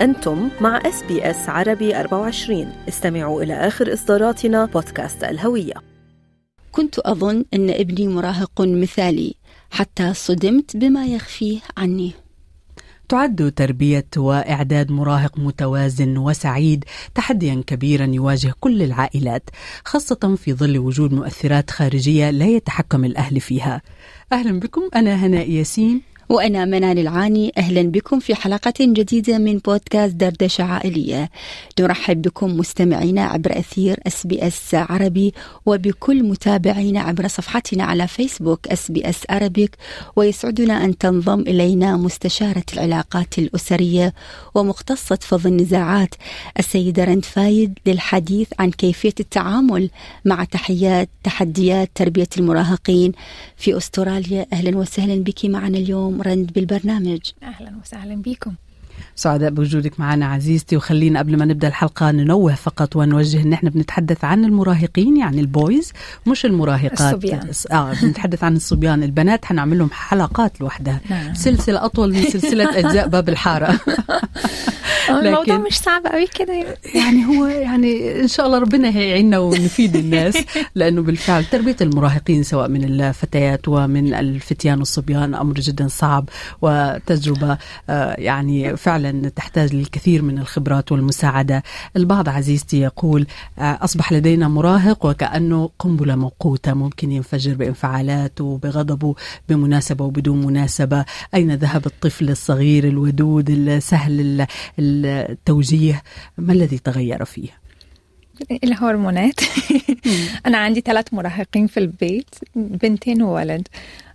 أنتم مع اس بي اس عربي 24 استمعوا إلى آخر إصداراتنا بودكاست الهوية كنت أظن أن ابني مراهق مثالي حتى صدمت بما يخفيه عني تعد تربية وإعداد مراهق متوازن وسعيد تحديا كبيرا يواجه كل العائلات خاصة في ظل وجود مؤثرات خارجية لا يتحكم الأهل فيها أهلا بكم أنا هناء ياسين وأنا منال العاني أهلا بكم في حلقة جديدة من بودكاست دردشة عائلية نرحب بكم مستمعينا عبر أثير اس بي اس عربي وبكل متابعينا عبر صفحتنا على فيسبوك اس بي اس عربيك ويسعدنا أن تنضم إلينا مستشارة العلاقات الأسرية ومختصة فض النزاعات السيدة رند فايد للحديث عن كيفية التعامل مع تحيات تحديات تربية المراهقين في أستراليا أهلا وسهلا بك معنا اليوم رند بالبرنامج اهلا وسهلا بكم سعداء بوجودك معنا عزيزتي وخلينا قبل ما نبدا الحلقه ننوه فقط ونوجه ان احنا بنتحدث عن المراهقين يعني البويز مش المراهقات الصبيان. اه بنتحدث عن الصبيان البنات حنعمل لهم حلقات لوحدها نعم. سلسله اطول من سلسله اجزاء باب الحاره الموضوع لكن- مش صعب قوي كده يعني هو يعني ان شاء الله ربنا هيعيننا ونفيد الناس لانه بالفعل تربيه المراهقين سواء من الفتيات ومن الفتيان والصبيان امر جدا صعب وتجربه آه، يعني فعلا تحتاج للكثير من الخبرات والمساعده البعض عزيزتي يقول آه، اصبح لدينا مراهق وكانه قنبله موقوته ممكن ينفجر بانفعالاته بغضبه بمناسبه وبدون مناسبه اين ذهب الطفل الصغير الودود السهل ال- التوجيه ما الذي تغير فيه الهرمونات انا عندي ثلاث مراهقين في البيت بنتين وولد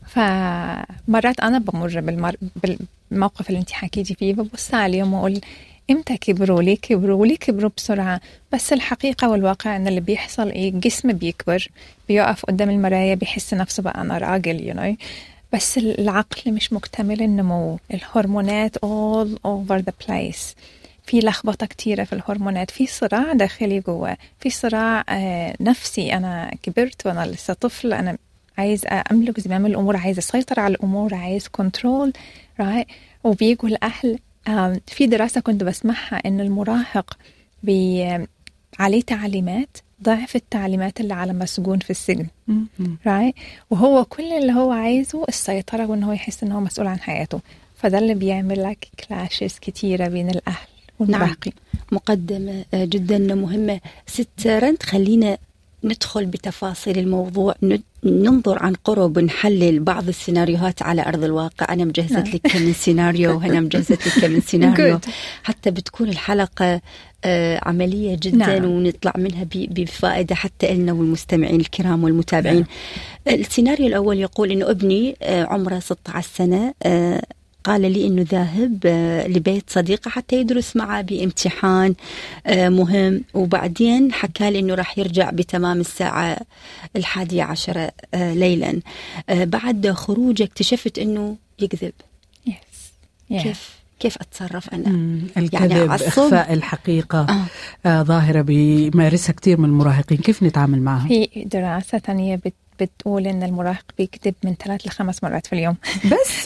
فمرات انا بمر بالمر... بالموقف اللي انت حكيتي فيه ببص عليهم واقول امتى كبروا ليه كبروا وليه كبروا بسرعه بس الحقيقه والواقع ان اللي بيحصل ايه الجسم بيكبر بيقف قدام المرايه بيحس نفسه بقى انا راجل you know بس العقل مش مكتمل النمو الهرمونات all over the place في لخبطة كتيرة في الهرمونات في صراع داخلي جوا في صراع آه، نفسي أنا كبرت وأنا لسه طفل أنا عايز أملك زمام الأمور عايز أسيطر على الأمور عايز كنترول right وبيجوا الأهل آم، في دراسة كنت بسمعها إن المراهق بي عليه تعليمات ضعف التعليمات اللي على مسجون في السجن رايت وهو كل اللي هو عايزه السيطرة وإن هو يحس إن هو مسؤول عن حياته فده اللي بيعمل لك كلاشز كتيرة بين الأهل والمراهقين مقدمة آه، جدا مهمة ست رند خلينا ندخل بتفاصيل الموضوع ن- ننظر عن قرب ونحلل بعض السيناريوهات على أرض الواقع أنا مجهزة نعم. لك كم من سيناريو وهنا مجهزة لك كم من سيناريو Good. حتى بتكون الحلقة آه، عملية جدا نعم. ونطلع منها ب- بفائدة حتى لنا والمستمعين الكرام والمتابعين السيناريو الأول يقول أنه ابني آه، عمره 16 سنة آه، قال لي انه ذاهب آه، لبيت صديقه حتى يدرس معه بامتحان آه، مهم وبعدين حكى لي انه راح يرجع بتمام الساعه الحادية عشرة آه، ليلا آه، بعد خروجه اكتشفت انه يكذب يس كيف كيف كيف اتصرف انا مم. الكذب أعصب. اخفاء الحقيقه آه. آه. ظاهره بيمارسها كثير من المراهقين كيف نتعامل معها في دراسة تانية بت بتقول ان المراهق بيكذب من ثلاث لخمس مرات في اليوم بس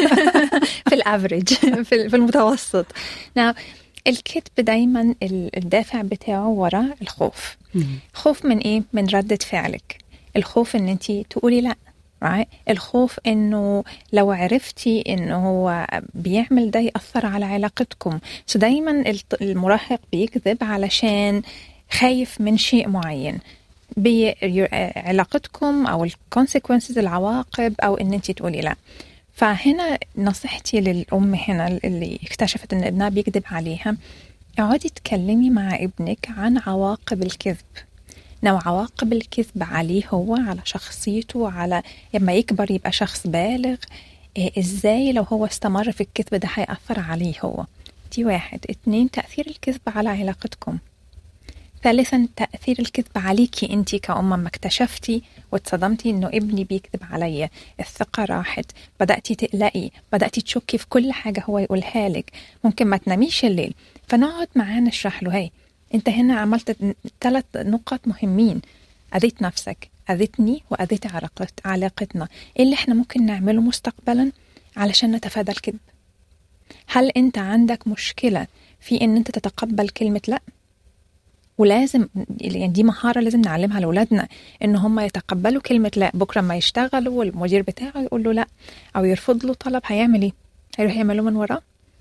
في الافريج في ال- في المتوسط نعم الكذب دايما ال- الدافع بتاعه وراء الخوف مم. خوف من ايه من ردة فعلك الخوف ان انت تقولي لا right? الخوف انه لو عرفتي انه هو بيعمل ده ياثر على علاقتكم سو دايما الط- المراهق بيكذب علشان خايف من شيء معين بي علاقتكم او الكونسيكونسز العواقب او ان انت تقولي لا فهنا نصيحتي للام هنا اللي اكتشفت ان ابنها بيكذب عليها اقعدي تكلمي مع ابنك عن عواقب الكذب نوع عواقب الكذب عليه هو على شخصيته على لما يكبر يبقى شخص بالغ إيه ازاي لو هو استمر في الكذب ده هيأثر عليه هو دي واحد اتنين تأثير الكذب على علاقتكم ثالثا تأثير الكذب عليكي انت كأم ما اكتشفتي واتصدمتي انه ابني بيكذب عليا الثقة راحت بدأتي تقلقي بدأتي تشكي في كل حاجة هو يقولها لك ممكن ما تناميش الليل فنقعد معاه نشرح له هي انت هنا عملت ثلاث نقط مهمين أذيت نفسك أذيتني وأذيت علاقت علاقتنا إيه اللي احنا ممكن نعمله مستقبلا علشان نتفادى الكذب هل انت عندك مشكلة في ان انت تتقبل كلمه لا ولازم يعني دي مهاره لازم نعلمها لاولادنا ان هم يتقبلوا كلمه لا بكره ما يشتغلوا والمدير بتاعه يقول له لا او يرفض له طلب هيعمل ايه؟ هيروح يعمله من وراه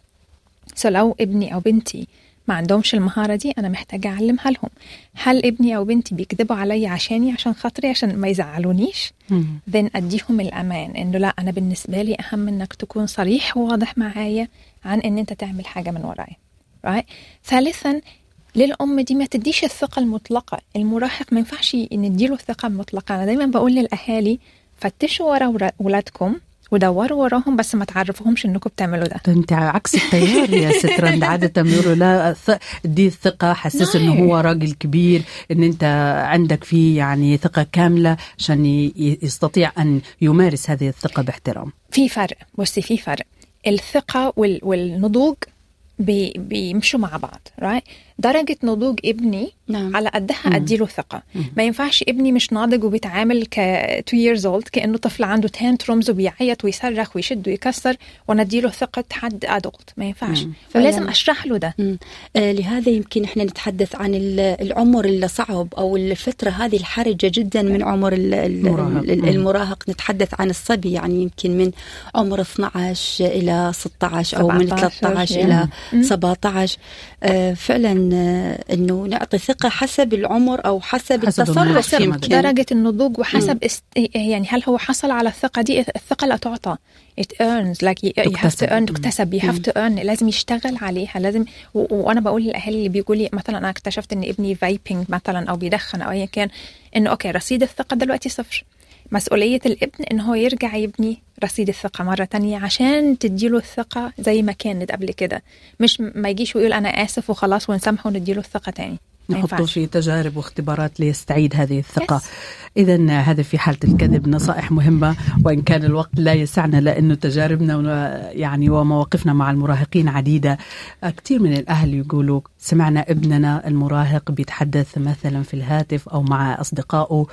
سو لو ابني او بنتي ما عندهمش المهارة دي أنا محتاجة أعلمها لهم هل ابني أو بنتي بيكذبوا عليا عشاني عشان خاطري عشان ما يزعلونيش مم. then أديهم الأمان إنه لا أنا بالنسبة لي أهم إنك تكون صريح وواضح معايا عن إن أنت تعمل حاجة من وراي right? ثالثا للأم دي ما تديش الثقة المطلقة المراهق ما ينفعش نديله الثقة المطلقة أنا دايما بقول للأهالي فتشوا ورا ورا ولادكم ودوروا وراهم بس ما تعرفوهمش انكم بتعملوا ده ده انت عكس التيار يا سترند عادة بيقولوا لا ث- دي الثقة حسس انه هو راجل كبير ان انت عندك فيه يعني ثقة كاملة عشان ي- ي- يستطيع ان يمارس هذه الثقة باحترام في فرق بصي في فرق الثقة وال... والنضوج بي... بيمشوا مع بعض right? درجة نضوج ابني نعم على قدها اديله ثقه ما ينفعش ابني مش ناضج وبيتعامل ك 2 years old كانه طفل عنده تانترومز وبيعيط ويصرخ ويشد ويكسر وانا اديله ثقه حد ادلت ما ينفعش مم. ولازم فعلاً. اشرح له ده مم. آه لهذا يمكن احنا نتحدث عن ال- العمر اللي صعب او الفتره هذه الحرجه جدا من عمر ال- ال- المراهق. ال- مم. المراهق نتحدث عن الصبي يعني يمكن من عمر 12 الى 16 او من 17 13 يعني. الى مم. 17 آه فعلا آه انه نعطي ثقه حسب العمر او حسب, حسب التصرف المناسبة. يمكن درجه النضوج وحسب است... يعني هل هو حصل على الثقه دي الثقه لا تعطى it earns like you, you have to تكتسب. earn مم. تكتسب you have to earn لازم يشتغل عليها لازم و... وانا بقول للاهالي اللي بيقول لي مثلا انا اكتشفت ان ابني فايبنج مثلا او بيدخن او ايا كان انه اوكي رصيد الثقه دلوقتي صفر مسؤولية الابن إن هو يرجع يبني رصيد الثقة مرة تانية عشان تديله الثقة زي ما كانت قبل كده مش ما يجيش ويقول أنا آسف وخلاص ونسامحه ونديله الثقة تاني ما نحطه ينفعش. في تجارب واختبارات ليستعيد هذه الثقة Yes. إذا هذا في حالة الكذب نصائح مهمة وإن كان الوقت لا يسعنا لأنه تجاربنا و- يعني ومواقفنا مع المراهقين عديدة كثير من الأهل يقولوا سمعنا ابننا المراهق بيتحدث مثلا في الهاتف أو مع أصدقائه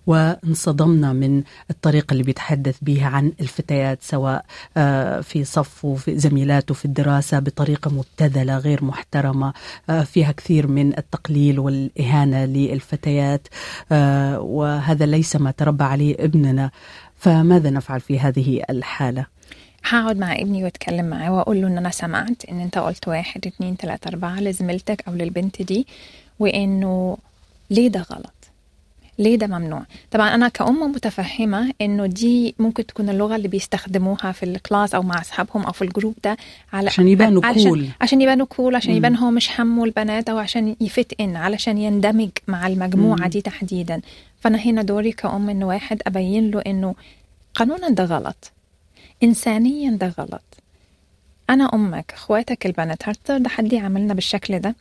وانصدمنا من الطريقة اللي بيتحدث بها عن الفتيات سواء آه، في صفه في زميلاته في الدراسة بطريقة مبتذلة غير محترمة آه، فيها كثير من التقليل والإهانة للفتيات آه، وهذا ليس ما تربى عليه ابننا فماذا نفعل في هذه الحالة؟ هقعد مع ابني واتكلم معاه واقول له ان انا سمعت ان انت قلت واحد اتنين تلاته اربعه لزميلتك او للبنت دي وانه ليه ده غلط؟ ليه ده ممنوع؟ طبعا انا كأم متفهمه انه دي ممكن تكون اللغه اللي بيستخدموها في الكلاس او مع اصحابهم او في الجروب ده على عشان يبانوا علشان كول عشان يبانوا كول عشان مم. يبان هو مش همه البنات او عشان يفت ان علشان يندمج مع المجموعه مم. دي تحديدا فانا هنا دوري كأم انه واحد ابين له انه قانونا ده غلط انسانيا ده غلط انا امك اخواتك البنات هترضى حد يعاملنا بالشكل ده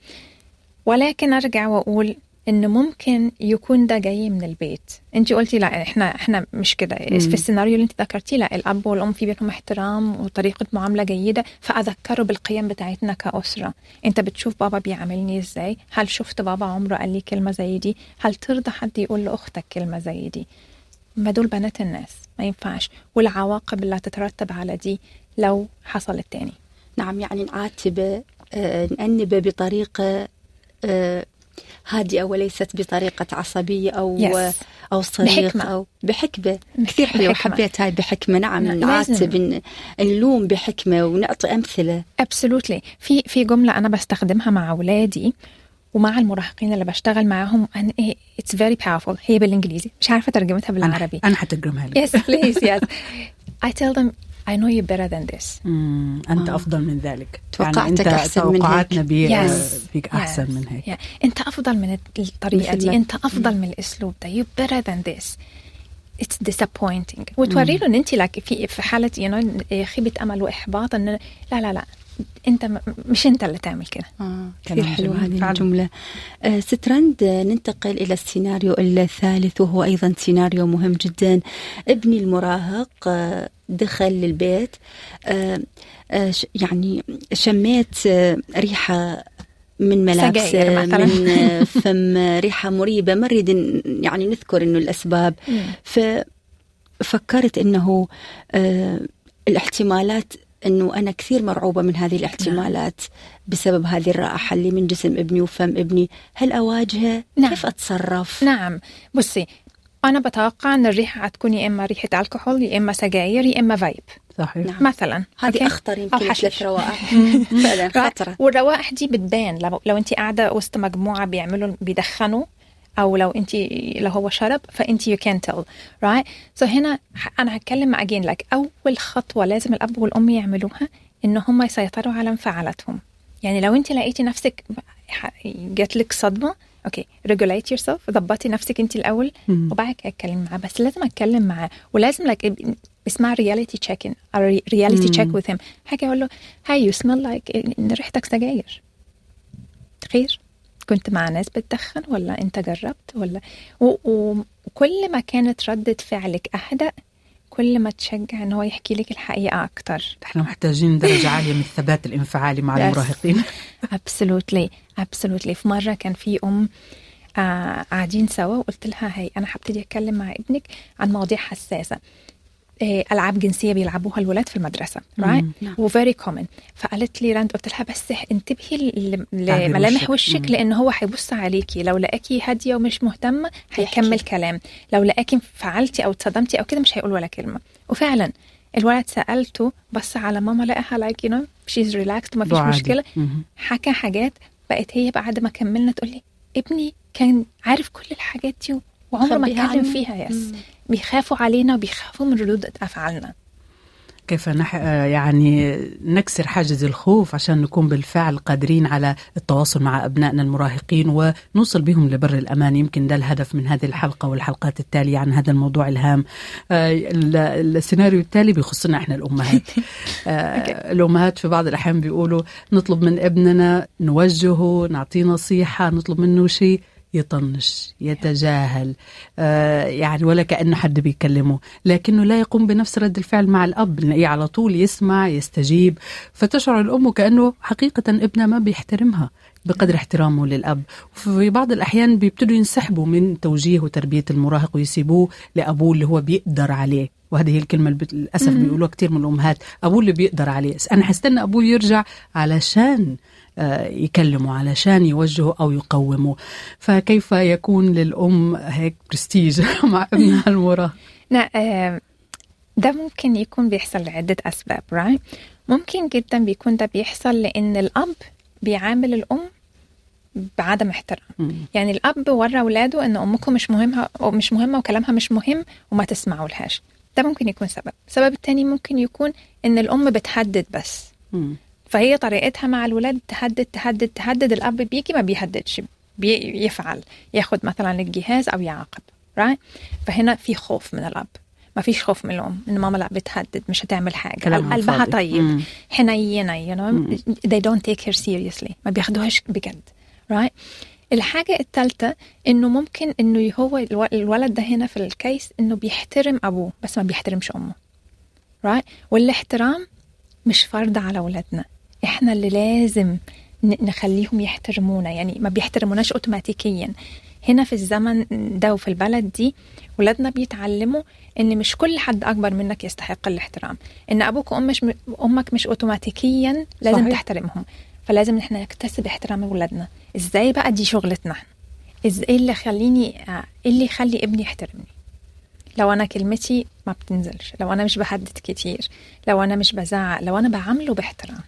ولكن ارجع واقول ان ممكن يكون ده جاي من البيت انت قلتي لا احنا احنا مش كده مم. في السيناريو اللي انت ذكرتيه لا الاب والام في بينهم احترام وطريقه معامله جيده فاذكره بالقيم بتاعتنا كاسره انت بتشوف بابا بيعاملني ازاي هل شفت بابا عمره قال لي كلمه زي دي هل ترضى حد يقول لاختك كلمه زي دي ما دول بنات الناس ما ينفعش والعواقب اللي هتترتب على دي لو حصلت تاني نعم يعني نعاتبه آه، نأنبه بطريقة آه، هادئة وليست بطريقة عصبية أو Yes. أو صريخ بحكمة. أو بحكمة كثير حلوة بحكمة. حبيت هاي بحكمة نعم نعم، نعاتب لازم. ن- نلوم بحكمة ونعطي أمثلة ابسولوتلي في في جمله انا بستخدمها مع اولادي ومع المراهقين اللي بشتغل معاهم اتس فيري باورفul هي بالانجليزي مش عارفه ترجمتها بالعربي أنا, أنا حترجمها لك yes please yes I tell them I know you better than this مم، أنت آه. أفضل من ذلك توقعتك أنت أحسن من هيك. توقعاتنا بي Yes. بيك أحسن Yes. من هيك Yeah. انت افضل من الطريقه مثل دي ما- انت افضل من الاسلوب ده you better than this it's disappointing وتوري له ان انت لك في في حاله you know, خيبه امل واحباط ان لا لا لا انت م- مش انت اللي تعمل كده آه كثير كلام حلوة جميل. هذه فعلا. الجملة آه سترند آه، ننتقل إلى السيناريو الثالث وهو أيضا سيناريو مهم جدا ابني المراهق آه دخل للبيت آه آه ش- يعني شميت آه ريحة من ملابسه سجاير مثلاً. من آه، فم آه، ريحة مريبة ما نريد ن- يعني نذكر إنه الأسباب ففكرت انه آه الاحتمالات انه انا كثير مرعوبه من هذه الاحتمالات بسبب هذه الرائحه اللي من جسم ابني وفم ابني هل اواجهه نعم. كيف اتصرف نعم بصي أنا بتوقع أن الريحة هتكون يا إما ريحة الكحول يا إما سجاير يا إما فايب صحيح نعم. مثلا هذه أوكي؟ اخطر أو يمكن حشيش. ثلاث روائح فعلا خطره والروائح دي بتبان لو, لو انت قاعده وسط مجموعه بيعملوا بيدخنوا او لو انت لو هو شرب فانت يو كان تيل رايت سو هنا ح- انا هتكلم مع اجين لك اول خطوه لازم الاب والام يعملوها ان هم يسيطروا على انفعالاتهم يعني لو انت لقيتي نفسك ح- جات لك صدمه اوكي ريجوليت يور سيلف ضبطي نفسك انت الاول مم. وبعد كده اتكلم معاه بس لازم اتكلم معاه ولازم لك اسمها رياليتي تشيك ان رياليتي تشيك مم. وذ هيم حاجه اقول له هاي يو سميل لايك ان ريحتك سجاير خير كنت مع ناس بتدخن ولا انت جربت ولا و- و- وكل ما كانت ردة فعلك اهدأ كل ما تشجع ان هو يحكي لك الحقيقه اكتر احنا محتاجين درجة عالية من الثبات الانفعالي مع Yes. المراهقين ابسولوتلي ابسولوتلي في مره كان في ام آه قاعدين سوا وقلت لها هي انا هبتدي اتكلم مع ابنك عن مواضيع حساسه آه العاب جنسيه بيلعبوها الولاد في المدرسه رايت مم. نعم. وفيري كومن فقالت لي راند قلت لها بس انتبهي ل- تعبير لملامح وشك. وشك مم. لان هو هيبص عليكي لو لقاكي هاديه ومش مهتمه هيكمل يحكي. كلام لو لقاكي فعلتي او اتصدمتي او كده مش هيقول ولا كلمه وفعلا الولد سالته بص على ماما لقاها لايك يو نو شيز ريلاكسد ومفيش عادي. مشكله مهم. حكى حاجات بقت هي بعد ما كملنا تقول لي ابني كان عارف كل الحاجات دي وعمره ما خبيها اتكلم عنه. فيها يس مم. بيخافوا علينا وبيخافوا من ردود افعالنا كيف نح... آه، يعني نكسر حاجز الخوف عشان نكون بالفعل قادرين على التواصل مع أبنائنا المراهقين ونوصل بهم لبر الأمان يمكن ده الهدف من هذه الحلقة والحلقات التالية عن هذا الموضوع الهام آه، ال- السيناريو التالي بيخصنا إحنا الأمهات آه، الأمهات في بعض الأحيان بيقولوا نطلب من ابننا نوجهه نعطيه نصيحة نطلب منه شيء يطنش يتجاهل آه يعني ولا كأنه حد بيكلمه لكنه لا يقوم بنفس رد الفعل مع الأب نلاقيه على طول يسمع يستجيب فتشعر الأم كأنه حقيقة ابنها ما بيحترمها بقدر احترامه للأب وفي بعض الأحيان بيبتدوا ينسحبوا من توجيه وتربية المراهق ويسيبوه لأبوه اللي هو بيقدر عليه وهذه هي الكلمة اللي بت- للأسف بيقولوها كثير من الأمهات أبوه اللي بيقدر عليه أنا هستنى أبوه يرجع علشان آه، يكلمه علشان يوجهه أو يقومه فكيف يكون للأم هيك برستيج مع ابنها المراهق لا آه، ده ممكن يكون بيحصل لعدة أسباب رايت ممكن جدا بيكون ده بيحصل لأن الأب بيعامل الأم بعدم احترام مم. يعني الأب ورى ولاده إن أمكم مش مهمة أو مش مهمة وكلامها مش مهم وما تسمعوا لهاش ده ممكن يكون سبب السبب التاني ممكن يكون إن الأم بتهدد بس مم. فهي طريقتها مع الولاد تهدد تهدد تهدد الاب بيجي ما بيهددش بيفعل ياخد مثلا الجهاز او يعاقب رايت فهنا في خوف من الاب ما فيش خوف من الام ان ماما لا بتهدد مش هتعمل حاجه كلامها قلبها فاضي. طيب مم. حنينه you know مم. they don't take her seriously ما بياخدوهاش بجد رايت الحاجة الثالثة انه ممكن انه هو الو- الولد ده هنا في الكيس انه بيحترم ابوه بس ما بيحترمش امه رايت والاحترام مش فرض على ولادنا احنا اللي لازم ن- نخليهم يحترمونا يعني ما بيحترموناش اوتوماتيكيا هنا في الزمن ده وفي البلد دي ولادنا بيتعلموا ان مش كل حد اكبر منك يستحق الاحترام ان ابوك وامك مش امك مش اوتوماتيكيا لازم صحيح. صحيح. تحترمهم فلازم احنا نكتسب احترام اولادنا ازاي بقى دي شغلتنا احنا ازاي إيه اللي يخليني آه، ايه اللي يخلي ابني يحترمني لو انا كلمتي ما بتنزلش لو انا مش بهدد كتير لو انا مش بزعق لو انا بعامله باحترام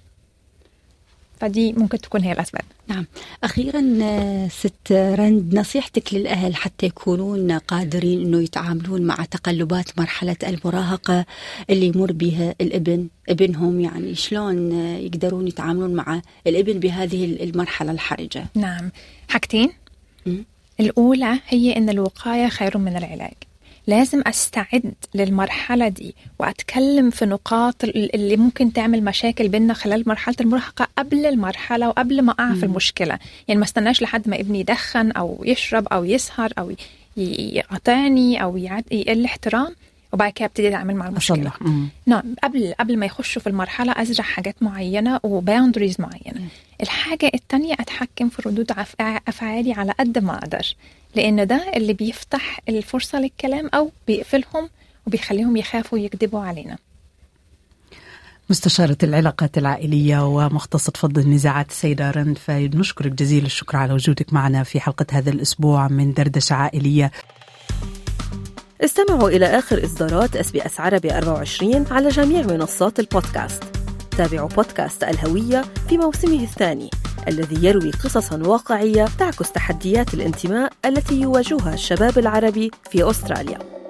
فدي ممكن تكون هي الاسباب نعم أخيرا آه، ست رند نصيحتك للأهل حتى يكونون قادرين أنه يتعاملون مع تقلبات مرحلة المراهقة اللي يمر بها الابن ابنهم يعني شلون آه، يقدرون يتعاملون مع الابن بهذه المرحلة الحرجة نعم حاجتين مم. الأولى هي إن الوقاية خير من العلاج لازم أستعد للمرحلة دي وأتكلم في نقاط ال- اللي ممكن تعمل مشاكل بيننا خلال مرحلة المراهقة قبل المرحلة وقبل ما أقع في المشكلة يعني ما استناش لحد ما ابني يدخن أو يشرب أو يسهر أو ي- ي- يقاطعني أو يعد- يقل احترام وبعد كده ابتدي اتعامل مع المشكله أصلح مم. نعم قبل قبل ما يخشوا في المرحله ازرع حاجات معينه وباوندريز معينه الحاجه التانية اتحكم في ردود عف- افعالي على قد ما اقدر لان ده اللي بيفتح الفرصه للكلام او بيقفلهم وبيخليهم يخافوا يكذبوا علينا مستشارة العلاقات العائلية ومختصة فض النزاعات السيدة رند فايد نشكرك جزيل الشكر على وجودك معنا في حلقة هذا الأسبوع من دردشة عائلية استمعوا إلى آخر إصدارات اس بي اس عربي 24 على جميع منصات البودكاست تابعوا بودكاست الهوية في موسمه الثاني الذي يروي قصصا واقعية تعكس تحديات الانتماء التي يواجهها الشباب العربي في أستراليا